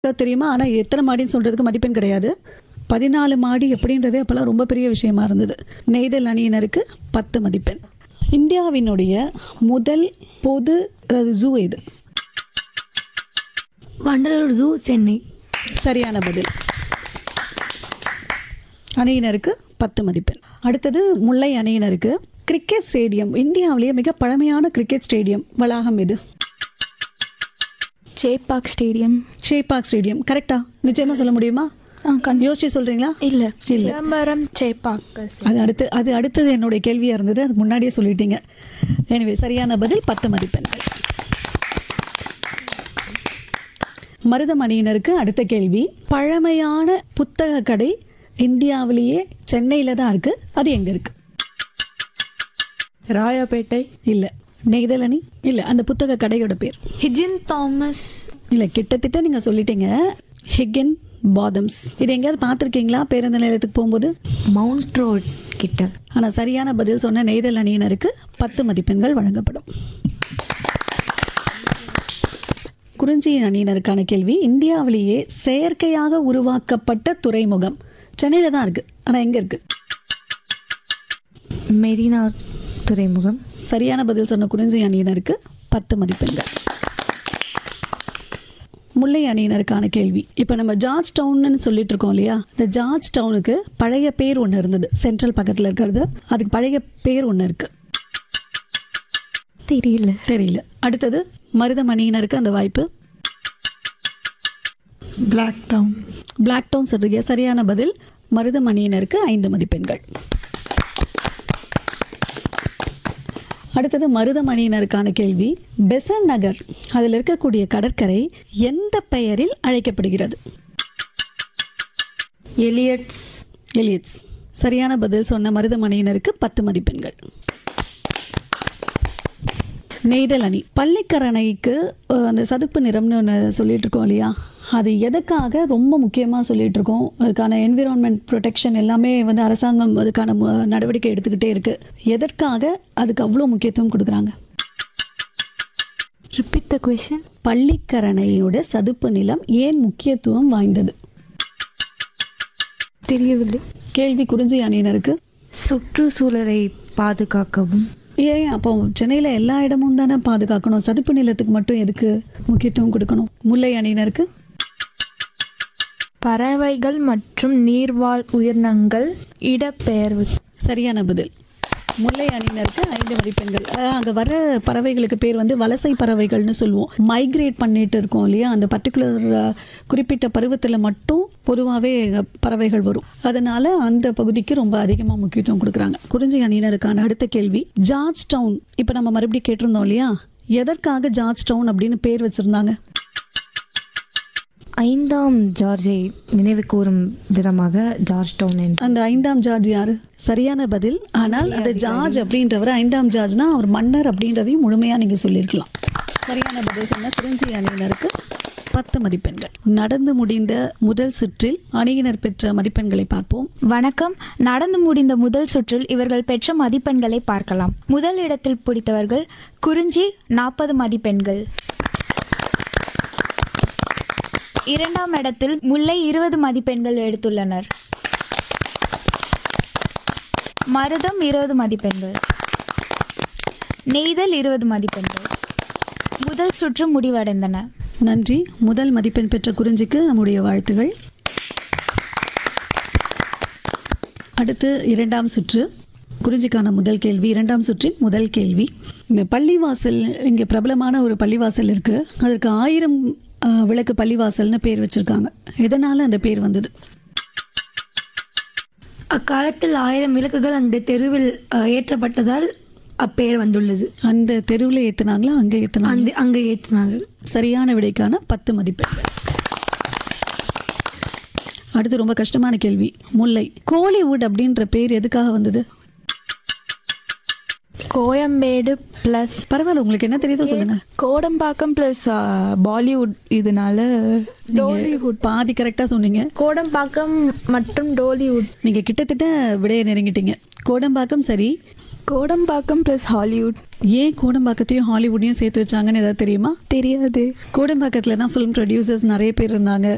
தெரியுமா ஆனால் எத்தனை மாடின்னு சொல்கிறதுக்கு மதிப்பெண் கிடையாது பதினாலு மாடி எப்படின்றதே அப்போல்லாம் ரொம்ப பெரிய விஷயமா இருந்தது நெய்தல் அணியினருக்கு பத்து மதிப்பெண் இந்தியாவினுடைய முதல் பொது ஜூ இது வண்டலூர் ஜூ சென்னை சரியான பதில் அணியினருக்கு பத்து மதிப்பெண் அடுத்தது முல்லை அணியினருக்கு கிரிக்கெட் ஸ்டேடியம் இந்தியாவிலேயே மிக பழமையான கிரிக்கெட் ஸ்டேடியம் வளாகம் இது சேப்பாக் ஸ்டேடியம் ஷேபாக் ஸ்டேடியம் கரெக்டா நிச்சயமா சொல்ல முடியுமா யோசிச்சு சொல்றீங்களா இல்ல இல்ல சிதம்பரம் சேப்பாக் அது அடுத்து அது அடுத்தது என்னுடைய கேள்வியா இருந்தது அது முன்னாடியே சொல்லிட்டீங்க எனவே சரியான பதில் பத்து மதிப்பெண்கள் மருதமணியினருக்கு அடுத்த கேள்வி பழமையான புத்தக கடை இந்தியாவிலேயே சென்னையில தான் இருக்கு அது எங்க இருக்கு ராயப்பேட்டை இல்ல நெய்தல் அணி இல்ல அந்த புத்தக கடையோட பேர் ஹிஜின் தாமஸ் இல்ல கிட்டத்தட்ட நீங்க சொல்லிட்டீங்க ஹிகன் பாதம்ஸ் இது எங்கேயாவது பார்த்துருக்கீங்களா பேருந்து நிலையத்துக்கு போகும்போது மவுண்ட் ரோட் கிட்ட ஆனா சரியான பதில் சொன்ன நெய்தல் அணியினருக்கு பத்து மதிப்பெண்கள் வழங்கப்படும் குறிஞ்சி அணியினருக்கான கேள்வி இந்தியாவிலேயே செயற்கையாக உருவாக்கப்பட்ட துறைமுகம் சென்னையில தான் இருக்கு ஆனா எங்க இருக்கு மெரினா துறைமுகம் சரியான பதில் சொன்ன குறிஞ்சி அணியினருக்கு பத்து மதிப்பெண்கள் முல்லை அணியினருக்கான கேள்வி இப்போ நம்ம ஜார்ஜ் டவுன்னு சொல்லிட்டு இருக்கோம் இல்லையா இந்த ஜார்ஜ் டவுனுக்கு பழைய பேர் ஒன்று இருந்தது சென்ட்ரல் பக்கத்தில் இருக்கிறது அதுக்கு பழைய பேர் ஒன்று இருக்கு தெரியல தெரியல அடுத்தது மருதம் அணியினருக்கு அந்த வாய்ப்பு பிளாக் டவுன் பிளாக் டவுன் சொல்றீங்க சரியான பதில் மருதம் அணியினருக்கு ஐந்து மதிப்பெண்கள் அடுத்தது மருதம் அணியினருக்கான கேள்வி பெசன் நகர் அதில் இருக்கக்கூடிய கடற்கரை எந்த பெயரில் அழைக்கப்படுகிறது எலியட்ஸ் எலியட்ஸ் சரியான பதில் சொன்ன மருதம் அணியினருக்கு பத்து மதிப்பெண்கள் நெய்தல் அணி பள்ளிக்கரணைக்கு அஹ், அந்த சதுப்பு நிறம்னு ஒன்று சொல்லிட்டு இருக்கோம் இல்லையா அது எதுக்காக ரொம்ப முக்கியமாக சொல்லிட்டு இருக்கோம் அதுக்கான என்விரான்மெண்ட் ப்ரொடெக்ஷன் எல்லாமே வந்து அரசாங்கம் அதுக்கான மு- நடவடிக்கை எடுத்துக்கிட்டே இருக்கு எதற்காக அதுக்கு அவ்வளோ முக்கியத்துவம் கொடுக்குறாங்க ரிப்பீட் த கொஷின் பள்ளிக்கரணையோட சதுப்பு நிலம் ஏன் முக்கியத்துவம் வாய்ந்தது தெரியவில்லை கேள்வி குறிஞ்சி அணியினருக்கு சுற்றுச்சூழலை பாதுகாக்கவும் ஏன் அப்போ சென்னையில் எல்லா இடமும் தானே பாதுகாக்கணும் சதுப்பு நிலத்துக்கு மட்டும் எதுக்கு முக்கியத்துவம் கொடுக்கணும் முல்லை அணியினருக்கு பறவைகள் மற்றும் நீர்வாழ் உயிரினங்கள் இடப்பெயர்வு சரியான பதில் முல்லை அணியினருக்கு ஐந்து மதிப்பெண்கள் அஹ் அங்க வர பறவைகளுக்கு பேர் வந்து வலசை பறவைகள்னு சொல்லுவோம் மைக்ரேட் பண்ணிட்டு இருக்கோம் இல்லையா அந்த பர்டிகுலர் குறிப்பிட்ட பருவத்துல மட்டும் பொதுவாகவே பறவைகள் வரும் அதனால அந்த பகுதிக்கு ரொம்ப அதிகமா முக்கியத்துவம் கொடுக்குறாங்க குறிஞ்சி அணியினருக்கான அடுத்த கேள்வி ஜார்ஜ் டவுன் இப்போ நம்ம மறுபடியும் கேட்டிருந்தோம் இல்லையா எதற்காக ஜார்ஜ் டவுன் அப்படின்னு பேர் வச்சிருந்தாங்க ஐந்தாம் ஜார்ஜை நினைவு கூறும் விதமாக ஜார்ஜ் டவுன் என்று அந்த ஐந்தாம் ஜார்ஜ் யாரு சரியான பதில் ஆனால் அந்த ஜார்ஜ் அப்படின்றவர் ஐந்தாம் ஜார்ஜ்னா அவர் மன்னர் அப்படின்றதையும் முழுமையா நீங்க சொல்லியிருக்கலாம் சரியான பதில் சொன்ன குறிஞ்சி அணியினருக்கு பத்து மதிப்பெண்கள் நடந்து முடிந்த முதல் சுற்றில் அணியினர் பெற்ற மதிப்பெண்களை பார்ப்போம் வணக்கம் நடந்து முடிந்த முதல் சுற்றில் இவர்கள் பெற்ற மதிப்பெண்களை பார்க்கலாம் முதல் இடத்தில் பிடித்தவர்கள் குறிஞ்சி நாற்பது மதிப்பெண்கள் இரண்டாம் இடத்தில் முல்லை இருபது மதிப்பெண்கள் எடுத்துள்ளனர் மருதம் இருபது மதிப்பெண்கள் நெய்தல் இருபது மதிப்பெண்கள் முதல் சுற்று முடிவடைந்தன நன்றி முதல் மதிப்பெண் பெற்ற குறிஞ்சிக்கு நம்முடைய வாழ்த்துகள் அடுத்து இரண்டாம் சுற்று குறிஞ்சிக்கான முதல் கேள்வி இரண்டாம் சுற்றின் முதல் கேள்வி இந்த பள்ளிவாசல் இங்கே பிரபலமான ஒரு பள்ளிவாசல் இருக்கு அதற்கு ஆயிரம் அஹ், விளக்கு பள்ளிவாசல்னு பேர் வச்சிருக்காங்க எதனால அந்த பேர் வந்தது அக்காலத்தில் ஆயிரம் விளக்குகள் அந்த தெருவில் அஹ், ஏற்றப்பட்டதால் அப்பெயர் வந்துள்ளது அந்த தெருவில் ஏத்துனாங்களா அங்கே ஏத்துனாங்க அந்த அங்கே ஏற்றினார்கள் சரியான விடைக்கான பத்து மதிப்பெண்கள் அடுத்து ரொம்ப கஷ்டமான கேள்வி முல்லை கோலிவுட் அப்படின்ற பேர் எதுக்காக வந்தது கோயம்பேடு ப்ளஸ் பரவாயில்ல உங்களுக்கு என்ன தெரியுதோ சொல்லுங்க கோடம்பாக்கம் ப்ளஸ் பாலிவுட் இதனால நீங்க பாதி கரெக்டா சொன்னீங்க கோடம்பாக்கம் மற்றும் டோலிவுட் நீங்க கிட்டத்தட்ட விடையை நெருங்கிட்டீங்க கோடம்பாக்கம் சரி கோடம்பாக்கம் ப்ளஸ் ஹாலிவுட் ஏன் கோடம்பாக்கத்தையும் ஹாலிவுட்டையும் சேர்த்து வச்சாங்கன்னு ஏதாவது தெரியுமா தெரியாது கோடம்பாக்கத்துல தான் ஃபிலிம் ப்ரொடியூசர்ஸ் நிறைய பேர் இருந்தாங்க